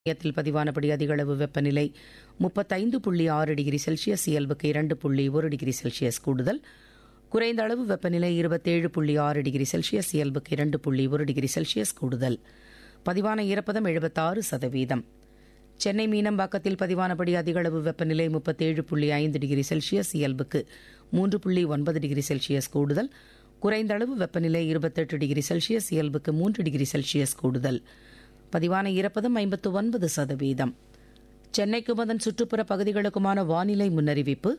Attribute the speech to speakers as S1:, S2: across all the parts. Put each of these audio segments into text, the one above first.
S1: மையத்தில் பதிவானபடி அதிகளவு வெப்பநிலை முப்பத்தைந்து புள்ளி ஆறு டிகிரி செல்சியஸ் இயல்புக்கு இரண்டு புள்ளி ஒரு டிகிரி செல்சியஸ் கூடுதல் குறைந்த அளவு வெப்பநிலை இருபத்தேழு புள்ளி ஆறு டிகிரி செல்சியஸ் இயல்புக்கு இரண்டு புள்ளி ஒரு டிகிரி செல்சியஸ் கூடுதல் பதிவான ஈரப்பதம் எழுபத்தாறு சதவீதம் சென்னை மீனம்பாக்கத்தில் பதிவானபடி அதிகளவு வெப்பநிலை முப்பத்தேழு புள்ளி ஐந்து டிகிரி செல்சியஸ் இயல்புக்கு மூன்று புள்ளி ஒன்பது டிகிரி செல்சியஸ் கூடுதல் குறைந்த அளவு வெப்பநிலை இருபத்தெட்டு டிகிரி செல்சியஸ் இயல்புக்கு மூன்று டிகிரி செல்சியஸ் கூடுதல் பதிவான ஈரப்பதம் ஐம்பத்து ஒன்பது சதவீதம் சென்னைக்கும் அதன் சுற்றுப்புற பகுதிகளுக்குமான வானிலை முன்னறிவிப்பு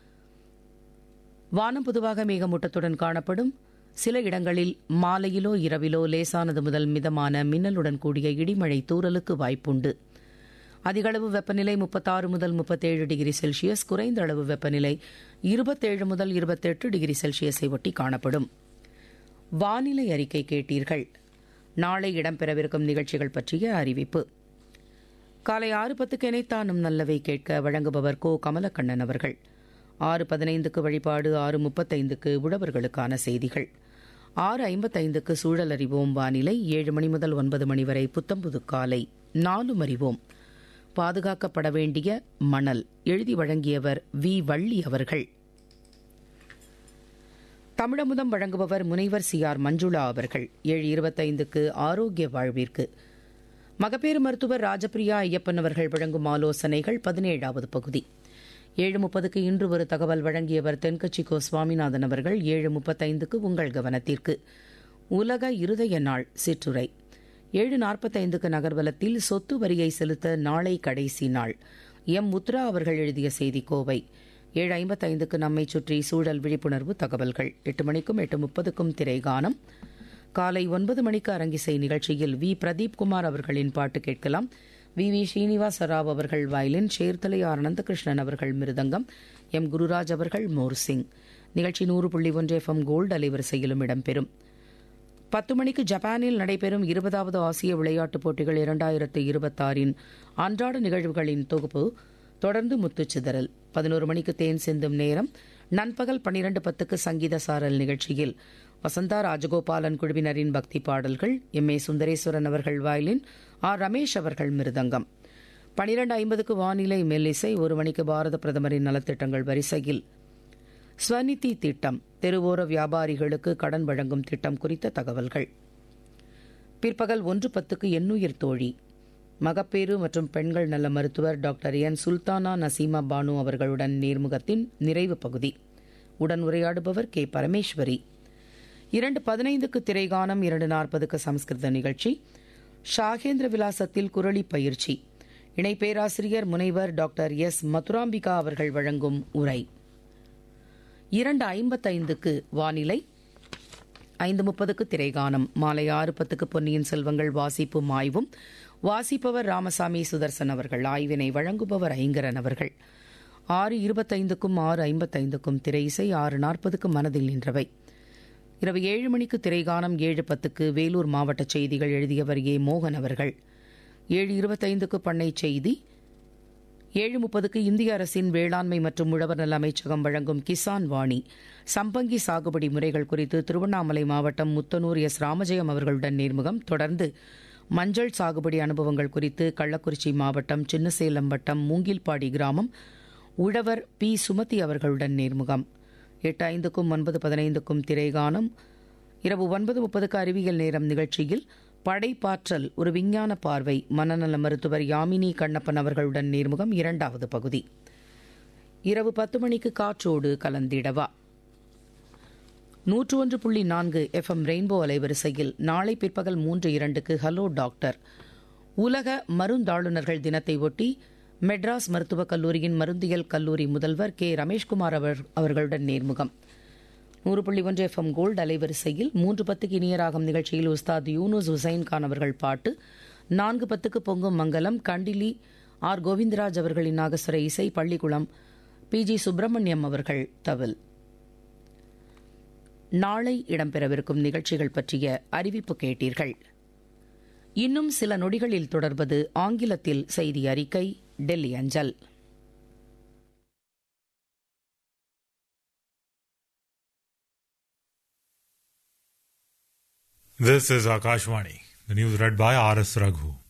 S1: வானம் பொதுவாக மேகமூட்டத்துடன் காணப்படும் சில இடங்களில் மாலையிலோ இரவிலோ லேசானது முதல் மிதமான மின்னலுடன் கூடிய இடிமழை தூறலுக்கு வாய்ப்புண்டு அதிகளவு வெப்பநிலை முப்பத்தாறு முதல் முப்பத்தேழு டிகிரி செல்சியஸ் குறைந்த அளவு வெப்பநிலை இருபத்தேழு முதல் இருபத்தெட்டு டிகிரி செல்சியஸை ஒட்டி காணப்படும் வானிலை அறிக்கை கேட்டீர்கள் நாளை இடம்பெறவிருக்கும் நிகழ்ச்சிகள் பற்றிய அறிவிப்பு காலை ஆறு பத்துக்கு இணைத்தானும் நல்லவை கேட்க வழங்குபவர் கோ கமலக்கண்ணன் அவர்கள் ஆறு பதினைந்துக்கு வழிபாடு ஆறு முப்பத்தைந்துக்கு உழவர்களுக்கான செய்திகள் ஆறு ஐம்பத்தைந்துக்கு சூழல் அறிவோம் வானிலை ஏழு மணி முதல் ஒன்பது மணி வரை புத்தம்புது காலை நாலும் அறிவோம் பாதுகாக்கப்பட வேண்டிய மணல் எழுதி வழங்கியவர் வி வள்ளி அவர்கள் தமிழமுதம் வழங்குபவர் முனைவர் சி ஆர் மஞ்சுளா அவர்கள் ஏழு இருபத்தைந்துக்கு ஆரோக்கிய வாழ்விற்கு மகப்பேறு மருத்துவர் ராஜபிரியா ஐயப்பன் அவர்கள் வழங்கும் ஆலோசனைகள் பதினேழாவது பகுதி ஏழு முப்பதுக்கு இன்று ஒரு தகவல் வழங்கியவர் தென்கட்சி கோ சுவாமிநாதன் அவர்கள் ஏழு முப்பத்தைந்துக்கு உங்கள் கவனத்திற்கு உலக இருதய நாள் சிற்றுரை ஏழு நாற்பத்தைந்துக்கு நகர்வலத்தில் சொத்து வரியை செலுத்த நாளை கடைசி நாள் எம் முத்ரா அவர்கள் எழுதிய செய்தி கோவை ஏழு ஐம்பத்தைந்துக்கு நம்மை சுற்றி சூழல் விழிப்புணர்வு தகவல்கள் எட்டு மணிக்கும் எட்டு முப்பதுக்கும் திரைகானம் காலை ஒன்பது மணிக்கு அரங்கிசை நிகழ்ச்சியில் வி பிரதீப் குமார் அவர்களின் பாட்டு கேட்கலாம் வி வி ஸ்ரீனிவாச ராவ் அவர்கள் வயலின் சேர்த்தலை ஆர் அனந்தகிருஷ்ணன் அவர்கள் மிருதங்கம் எம் குருராஜ் அவர்கள் மோர்சிங் நிகழ்ச்சி நூறு புள்ளி ஒன்று எஃப் எம் கோல்டு அலைவரிசையிலும் இடம்பெறும் பத்து மணிக்கு ஜப்பானில் நடைபெறும் இருபதாவது ஆசிய விளையாட்டுப் போட்டிகள் இரண்டாயிரத்து இருபத்தாறின் அன்றாட நிகழ்வுகளின் தொகுப்பு தொடர்ந்து முத்துச்சிதறல் பதினோரு மணிக்கு தேன் சிந்தும் நேரம் நண்பகல் பன்னிரண்டு பத்துக்கு சங்கீத சாரல் நிகழ்ச்சியில் வசந்தா ராஜகோபாலன் குழுவினரின் பக்தி பாடல்கள் எம் ஏ சுந்தரேஸ்வரன் அவர்கள் வயலின் ஆர் ரமேஷ் அவர்கள் மிருதங்கம் பனிரெண்டு ஐம்பதுக்கு வானிலை மெல்லிசை ஒரு மணிக்கு பாரத பிரதமரின் நலத்திட்டங்கள் வரிசையில் ஸ்வநிதி திட்டம் தெருவோர வியாபாரிகளுக்கு கடன் வழங்கும் திட்டம் குறித்த தகவல்கள் பிற்பகல் ஒன்று பத்துக்கு எண்ணுயிர் தோழி மகப்பேறு மற்றும் பெண்கள் நல மருத்துவர் டாக்டர் என் சுல்தானா நசீமா பானு அவர்களுடன் நேர்முகத்தின் நிறைவு பகுதி உடன் உரையாடுபவர் கே பரமேஸ்வரி இரண்டு பதினைந்துக்கு திரைகானம் இரண்டு நாற்பதுக்கு சமஸ்கிருத நிகழ்ச்சி ஷாகேந்திர விலாசத்தில் குரலி பயிற்சி இணை பேராசிரியர் முனைவர் டாக்டர் எஸ் மதுராம்பிகா அவர்கள் வழங்கும் உரை இரண்டு ஐம்பத்தைந்துக்கு வானிலை ஐந்து முப்பதுக்கு திரைகானம் மாலை ஆறு பத்துக்கு பொன்னியின் செல்வங்கள் வாசிப்பும் ஆய்வும் வாசிப்பவர் ராமசாமி சுதர்சன் அவர்கள் ஆய்வினை வழங்குபவர் ஐங்கரன் அவர்கள் ஆறு இருபத்தைந்துக்கும் ஆறு ஐம்பத்தைந்துக்கும் திரை இசை ஆறு நாற்பதுக்கு மனதில் நின்றவை இரவு ஏழு மணிக்கு திரைகானம் ஏழு பத்துக்கு வேலூர் மாவட்ட செய்திகள் எழுதியவர் ஏ மோகன் அவர்கள் ஏழு இருபத்தைந்துக்கு பண்ணை செய்தி ஏழு முப்பதுக்கு இந்திய அரசின் வேளாண்மை மற்றும் உழவர் நல அமைச்சகம் வழங்கும் கிசான் வாணி சம்பங்கி சாகுபடி முறைகள் குறித்து திருவண்ணாமலை மாவட்டம் முத்தனூர் எஸ் ராமஜெயம் அவர்களுடன் நேர்முகம் தொடர்ந்து மஞ்சள் சாகுபடி அனுபவங்கள் குறித்து கள்ளக்குறிச்சி மாவட்டம் சின்னசேலம் வட்டம் மூங்கில்பாடி கிராமம் உழவர் பி சுமதி அவர்களுடன் நேர்முகம் எட்டு ஐந்துக்கும் ஒன்பது பதினைந்துக்கும் திரைகானம் இரவு ஒன்பது முப்பதுக்கு அறிவியல் நேரம் நிகழ்ச்சியில் படைப்பாற்றல் ஒரு விஞ்ஞான பார்வை மனநல மருத்துவர் யாமினி கண்ணப்பன் அவர்களுடன் நேர்முகம் இரண்டாவது பகுதி இரவு பத்து மணிக்கு காற்றோடு கலந்திடவா நூற்று ஒன்று புள்ளி நான்கு எஃப் எம் ரெயின்போ அலைவரிசையில் நாளை பிற்பகல் மூன்று இரண்டுக்கு ஹலோ டாக்டர் உலக மருந்தாளுநர்கள் தினத்தை ஒட்டி மெட்ராஸ் மருத்துவக் கல்லூரியின் மருந்தியல் கல்லூரி முதல்வர் கே ரமேஷ்குமார் அவர்களுடன் நேர்முகம் நூறு புள்ளி ஒன்று எஃப் எம் கோல்டு அலைவரிசையில் மூன்று பத்துக்கு இனியராகும் நிகழ்ச்சியில் உஸ்தாத் யூனுஸ் ஹுசைன் கான் அவர்கள் பாட்டு நான்கு பத்துக்கு பொங்கும் மங்கலம் கண்டிலி ஆர் கோவிந்தராஜ் அவர்களின் நாகஸ்வர இசை பள்ளிக்குளம் பி ஜி சுப்பிரமணியம் அவர்கள் தவில் நாளை இடம்பெறவிருக்கும் நிகழ்ச்சிகள் பற்றிய அறிவிப்பு கேட்டீர்கள் இன்னும் சில நொடிகளில் தொடர்வது ஆங்கிலத்தில் செய்தி அறிக்கை டெல்லி அஞ்சல்
S2: This is Akashvani. The news read by R.S. Raghu.